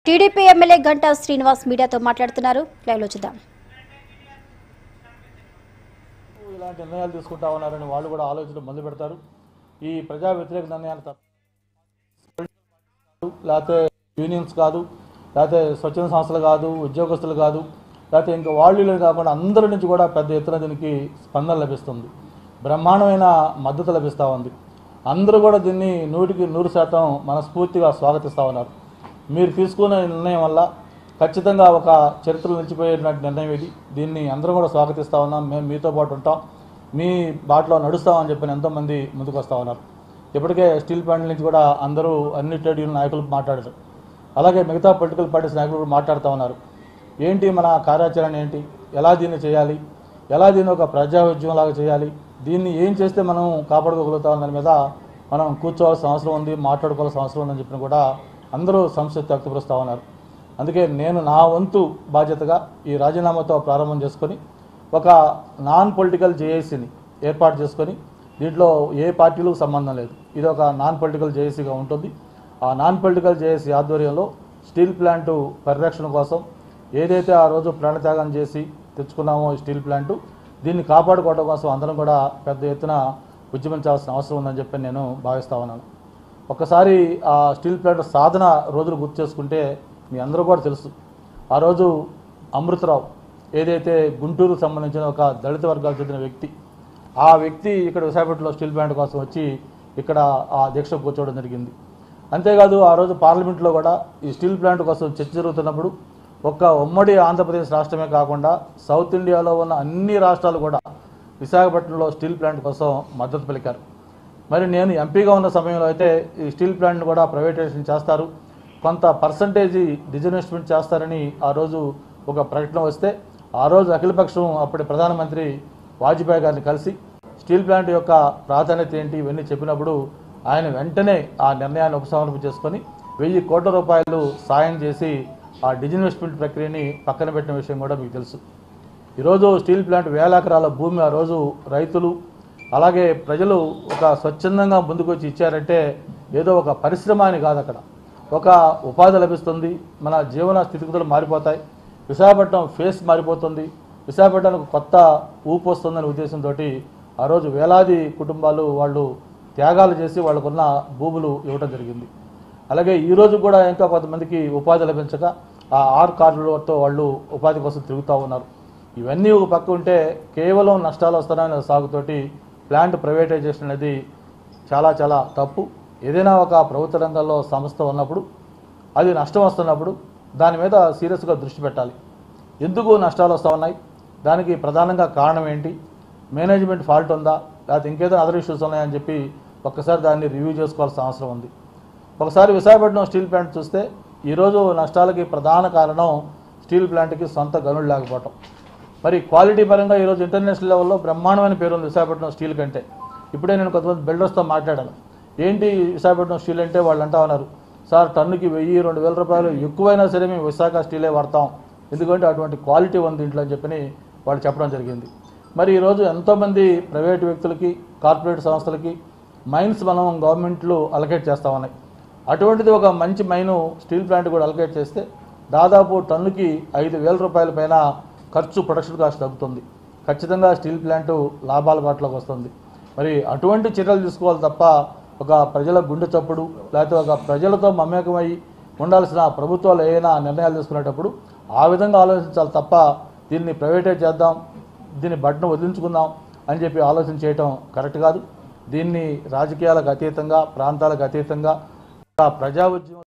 TDP MLA Ganta Srinivas మీడియాతో మాట్లాడుతున్నారు లైవ్లో చూద్దాం ఇలాంటి నిర్ణయాలు తీసుకుంటా ఉన్నారని వాళ్ళు కూడా ఆలోచన మొదలు పెడతారు ఈ ప్రజా వ్యతిరేక నిర్ణయాలు తప్ప లేకపోతే యూనియన్స్ కాదు లేకపోతే స్వచ్ఛంద సంస్థలు కాదు ఉద్యోగస్తులు కాదు లేకపోతే ఇంకా వాళ్ళు వీళ్ళు కాకుండా అందరి నుంచి కూడా పెద్ద ఎత్తున దీనికి స్పందన లభిస్తుంది బ్రహ్మాండమైన మద్దతు లభిస్తూ ఉంది అందరూ కూడా దీన్ని నూటికి నూరు శాతం మనస్ఫూర్తిగా స్వాగతిస్తూ ఉన్నారు మీరు తీసుకున్న నిర్ణయం వల్ల ఖచ్చితంగా ఒక చరిత్రలో నిలిచిపోయేటువంటి నిర్ణయం ఇది దీన్ని అందరూ కూడా స్వాగతిస్తూ ఉన్నాం మేము మీతో పాటు ఉంటాం మీ బాటలో నడుస్తామని చెప్పిన ఎంతోమంది ముందుకు వస్తూ ఉన్నారు ఇప్పటికే స్టీల్ ప్లాంట్ నుంచి కూడా అందరూ అన్ని ట్రేడ్ యూనియన్ నాయకులు మాట్లాడారు అలాగే మిగతా పొలిటికల్ పార్టీస్ నాయకులు కూడా మాట్లాడుతూ ఉన్నారు ఏంటి మన కార్యాచరణ ఏంటి ఎలా దీన్ని చేయాలి ఎలా దీన్ని ఒక ప్రజా ఉద్యమంలాగా చేయాలి దీన్ని ఏం చేస్తే మనం కాపాడుకోగలుగుతాం దాని మీద మనం కూర్చోవాల్సిన అవసరం ఉంది మాట్లాడుకోవాల్సిన అవసరం ఉందని చెప్పిన కూడా అందరూ సంతృప్తి వ్యక్తపరుస్తూ ఉన్నారు అందుకే నేను నా వంతు బాధ్యతగా ఈ రాజీనామాతో ప్రారంభం చేసుకొని ఒక నాన్ పొలిటికల్ జేఏసీని ఏర్పాటు చేసుకొని దీంట్లో ఏ పార్టీలకు సంబంధం లేదు ఇది ఒక నాన్ పొలిటికల్ జేఏసీగా ఉంటుంది ఆ నాన్ పొలిటికల్ జేఏసీ ఆధ్వర్యంలో స్టీల్ ప్లాంటు పరిరక్షణ కోసం ఏదైతే ఆ రోజు ప్రాణత్యాగం చేసి తెచ్చుకున్నామో ఈ స్టీల్ ప్లాంటు దీన్ని కాపాడుకోవడం కోసం అందరం కూడా పెద్ద ఎత్తున ఉద్యమించాల్సిన అవసరం ఉందని చెప్పి నేను భావిస్తా ఉన్నాను ఒక్కసారి ఆ స్టీల్ ప్లాంట్ సాధన రోజులు గుర్తు చేసుకుంటే మీ అందరూ కూడా తెలుసు ఆ రోజు అమృతరావు ఏదైతే గుంటూరుకు సంబంధించిన ఒక దళిత వర్గాలకు చెందిన వ్యక్తి ఆ వ్యక్తి ఇక్కడ విశాఖపట్నంలో స్టీల్ ప్లాంట్ కోసం వచ్చి ఇక్కడ ఆ దీక్ష కూర్చోవడం జరిగింది అంతేకాదు ఆ రోజు పార్లమెంట్లో కూడా ఈ స్టీల్ ప్లాంట్ కోసం చర్చ జరుగుతున్నప్పుడు ఒక్క ఉమ్మడి ఆంధ్రప్రదేశ్ రాష్ట్రమే కాకుండా సౌత్ ఇండియాలో ఉన్న అన్ని రాష్ట్రాలు కూడా విశాఖపట్నంలో స్టీల్ ప్లాంట్ కోసం మద్దతు పలికారు మరి నేను ఎంపీగా ఉన్న సమయంలో అయితే ఈ స్టీల్ ప్లాంట్ని కూడా ప్రైవేటైజేషన్ చేస్తారు కొంత పర్సంటేజీ డిజిన్వెస్ట్మెంట్ చేస్తారని ఆ రోజు ఒక ప్రకటన వస్తే ఆ రోజు అఖిలపక్షం అప్పటి ప్రధానమంత్రి వాజ్పేయి గారిని కలిసి స్టీల్ ప్లాంట్ యొక్క ప్రాధాన్యత ఏంటి ఇవన్నీ చెప్పినప్పుడు ఆయన వెంటనే ఆ నిర్ణయాన్ని ఉపసంహరింపు చేసుకొని వెయ్యి కోట్ల రూపాయలు సాయం చేసి ఆ డిజిన్వెస్ట్మెంట్ ప్రక్రియని పక్కన పెట్టిన విషయం కూడా మీకు తెలుసు ఈరోజు స్టీల్ ప్లాంట్ వేల ఎకరాల భూమి ఆ రోజు రైతులు అలాగే ప్రజలు ఒక స్వచ్ఛందంగా ముందుకు వచ్చి ఇచ్చారంటే ఏదో ఒక పరిశ్రమ అని కాదు అక్కడ ఒక ఉపాధి లభిస్తుంది మన జీవన స్థితిగతులు మారిపోతాయి విశాఖపట్నం ఫేస్ మారిపోతుంది విశాఖపట్నానికి కొత్త ఊపు వస్తుందనే ఉద్దేశంతో ఆ రోజు వేలాది కుటుంబాలు వాళ్ళు త్యాగాలు చేసి వాళ్ళకున్న భూములు ఇవ్వడం జరిగింది అలాగే ఈ రోజు కూడా ఇంకా కొంతమందికి ఉపాధి లభించక ఆ ఆర్ కార్డులతో వాళ్ళు ఉపాధి కోసం తిరుగుతూ ఉన్నారు ఇవన్నీ ఒక పక్క ఉంటే కేవలం నష్టాలు వస్తున్నాయనే సాగుతోటి ప్లాంట్ ప్రైవేటైజేషన్ అనేది చాలా చాలా తప్పు ఏదైనా ఒక ప్రభుత్వ రంగంలో సంస్థ ఉన్నప్పుడు అది నష్టం వస్తున్నప్పుడు దాని మీద సీరియస్గా దృష్టి పెట్టాలి ఎందుకు నష్టాలు వస్తూ ఉన్నాయి దానికి ప్రధానంగా కారణం ఏంటి మేనేజ్మెంట్ ఫాల్ట్ ఉందా లేకపోతే ఇంకేదైనా అదర్ ఇష్యూస్ ఉన్నాయని చెప్పి ఒక్కసారి దాన్ని రివ్యూ చేసుకోవాల్సిన అవసరం ఉంది ఒకసారి విశాఖపట్నం స్టీల్ ప్లాంట్ చూస్తే ఈరోజు నష్టాలకి ప్రధాన కారణం స్టీల్ ప్లాంట్కి సొంత గనులు లేకపోవటం మరి క్వాలిటీ పరంగా ఈరోజు ఇంటర్నేషనల్ లెవెల్లో బ్రహ్మాండమైన పేరు ఉంది విశాఖపట్నం స్టీల్ కంటే ఇప్పుడే నేను కొంతమంది బిల్డర్స్తో మాట్లాడాను ఏంటి విశాఖపట్నం స్టీల్ అంటే వాళ్ళు అంటా ఉన్నారు సార్ టన్నుకి వెయ్యి రెండు వేల రూపాయలు ఎక్కువైనా సరే మేము విశాఖ స్టీలే వాడతాం ఎందుకంటే అటువంటి క్వాలిటీ ఉంది ఇంట్లో అని చెప్పని వాళ్ళు చెప్పడం జరిగింది మరి ఈరోజు ఎంతోమంది ప్రైవేట్ వ్యక్తులకి కార్పొరేట్ సంస్థలకి మైన్స్ మనం గవర్నమెంట్లు అలకేట్ చేస్తా ఉన్నాయి అటువంటిది ఒక మంచి మైను స్టీల్ ప్లాంట్ కూడా అలకేట్ చేస్తే దాదాపు టన్నుకి ఐదు వేల రూపాయల పైన ఖర్చు ప్రొడక్షన్ కాస్ట్ తగ్గుతుంది ఖచ్చితంగా స్టీల్ ప్లాంటు లాభాల బాటలోకి వస్తుంది మరి అటువంటి చర్యలు తీసుకోవాలి తప్ప ఒక ప్రజల గుండె చప్పుడు లేకపోతే ఒక ప్రజలతో మమేకమై ఉండాల్సిన ప్రభుత్వాలు ఏదైనా నిర్ణయాలు తీసుకునేటప్పుడు ఆ విధంగా ఆలోచించాలి తప్ప దీన్ని ప్రైవేటైజ్ చేద్దాం దీన్ని బట్టను వదిలించుకుందాం అని చెప్పి ఆలోచన చేయటం కరెక్ట్ కాదు దీన్ని రాజకీయాలకు అతీతంగా ప్రాంతాలకు అతీతంగా ప్రజా ఉద్యమం